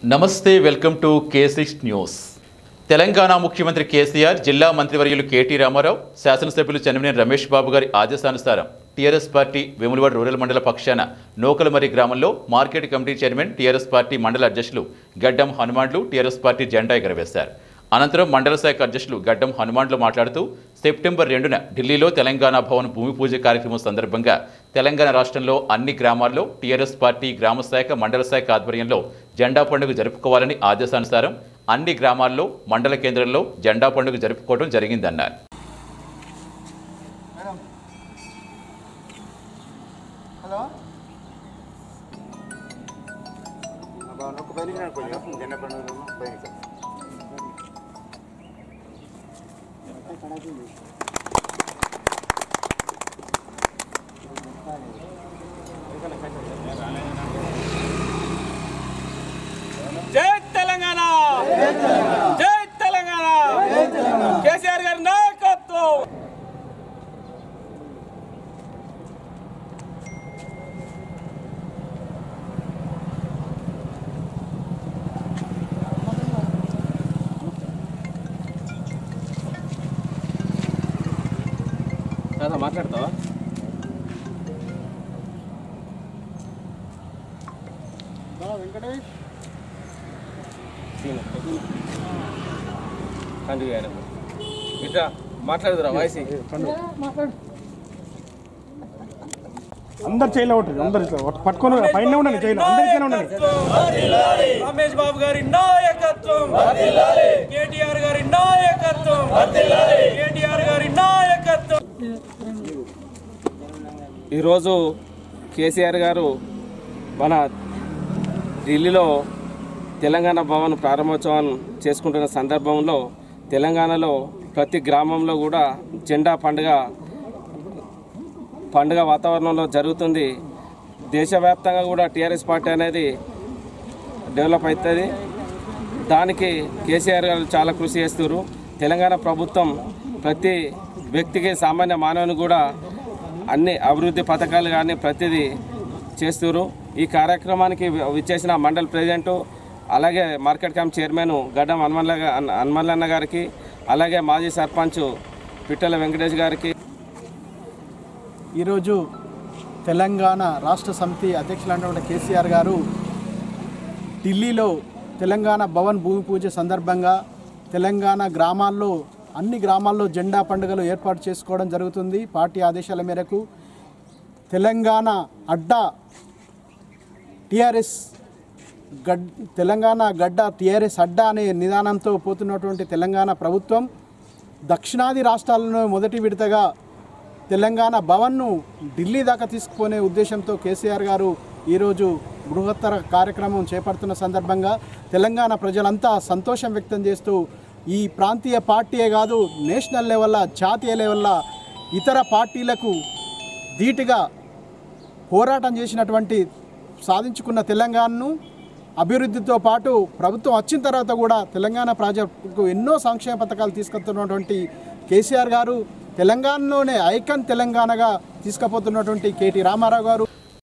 నమస్తే welcome to K six news Telangana ముఖ్యమంత్రి KCR జిల్లా మంత్రివర్యులు కేటీ రామారావు శాసనసభ్యులు చెన్నమనేని రమేష్ బాబు గారి ఆదేశానుసారం టీఆర్ఎస్ పార్టీ వేములవాడ రూరల్ మండల పక్షాన నోకలమరి గ్రామంలో market committee chairman TRS party మండల అధ్యక్షులు గడ్డం హనుమాన్లు టీఆర్ఎస్ పార్టీ జెండా ఎగరవేశారు అనంతరం మండల శాఖ అధ్యక్షులు గడ్డం హనుమాన్లు మాట్లాడుతూ సెప్టెంబర్ రెండున ఢిల్లీలో తెలంగాణ భవన్ భూమి పూజ కార్యక్రమం సందర్భంగా తెలంగాణ రాష్ట్రంలో అన్ని గ్రామాల్లో టీఆర్ఎస్ పార్టీ గ్రామ శాఖ మండల శాఖ ఆధ్వర్యంలో జెండా పండుగ జరుపుకోవాలని ఆదేశానుసారం అన్ని గ్రామాల్లో మండల కేంద్రంలో జెండా పండుగ జరుపుకోవడం జరిగిందన్నారు హలో ఒక పది కొంచెం జెండ పండుగ పైన జై తెలంగాణ జై తెలంగాణ కేసీఆర్ గారి నాయకత్వం మాట్లాడతావా వెంకటేష్ కంటిన్యూ ఆయన ఇట్లా మాట్లాడుతురా వాయిస్ అందరు చేయలే ఉంటుంది అందరు ఇట్లా ఒకటి పట్టుకొని పైన ఉండండి చేయలే అందరి పైన ఉండండి రమేష్ బాబు గారి నాయకత్వం కేటీఆర్ గారి నాయకత్వం కేటీఆర్ గారి నాయకత్వం ఈరోజు కేసీఆర్ గారు మన ఢిల్లీలో తెలంగాణ భవన్ ప్రారంభోత్సవం చేసుకుంటున్న సందర్భంలో తెలంగాణలో ప్రతి గ్రామంలో కూడా జెండా పండుగ పండుగ వాతావరణంలో జరుగుతుంది దేశవ్యాప్తంగా కూడా టీఆర్ఎస్ పార్టీ అనేది డెవలప్ అవుతుంది దానికి కేసీఆర్ గారు చాలా కృషి చేస్తారు తెలంగాణ ప్రభుత్వం ప్రతి వ్యక్తికి సామాన్య మానవుని కూడా అన్ని అభివృద్ధి పథకాలు కానీ ప్రతిదీ చేస్తారు ఈ కార్యక్రమానికి వి- విచ్చేసిన మండల్ ప్రెసిడెంట్ అలాగే market camp chairman Gaddam Hanumalla హనుమల్లన్న గారికి అలాగే మాజీ సర్పంచ్ పిట్టల వెంకటేష్ గారికి ఈరోజు తెలంగాణ రాష్ట్ర సమితి అధ్యక్షులైనటువంటి కేసీఆర్ గారు ఢిల్లీలో తెలంగాణ భవన్ భూమి పూజ సందర్భంగా తెలంగాణ గ్రామాల్లో అన్ని గ్రామాల్లో జెండా పండుగలు ఏర్పాటు చేసుకోవడం జరుగుతుంది పార్టీ ఆదేశాల మేరకు తెలంగాణ అడ్డా టిఆర్ఎస్ గడ్ తెలంగాణ గడ్డ టిఆర్ఎస్ అడ్డా అనే నిదానంతో పోతున్నటువంటి తెలంగాణ ప్రభుత్వం దక్షిణాది రాష్ట్రాలను మొదటి విడతగా తెలంగాణ భవన్ను ఢిల్లీ దాకా తీసుకుపోనే ఉద్దేశంతో కేసీఆర్ గారు ఈరోజు బృహత్తర కార్యక్రమం చేపడుతున్న సందర్భంగా తెలంగాణ ప్రజలంతా సంతోషం వ్యక్తం చేస్తూ ఈ ప్రాంతీయ పార్టీయే కాదు నేషనల్ లెవెల్ల జాతీయ లెవెల్ల ఇతర పార్టీలకు ధీటుగా పోరాటం చేసినటువంటి సాధించుకున్న తెలంగాణను అభివృద్ధితో పాటు ప్రభుత్వం వచ్చిన తర్వాత కూడా తెలంగాణ ప్రాజెక్టుకు ఎన్నో సంక్షేమ పథకాలు తీసుకొస్తున్నటువంటి కేసీఆర్ గారు తెలంగాణలోనే ఐకన్ తెలంగాణగా తీసుకుపోతున్నటువంటి కేటీ రామారావు గారు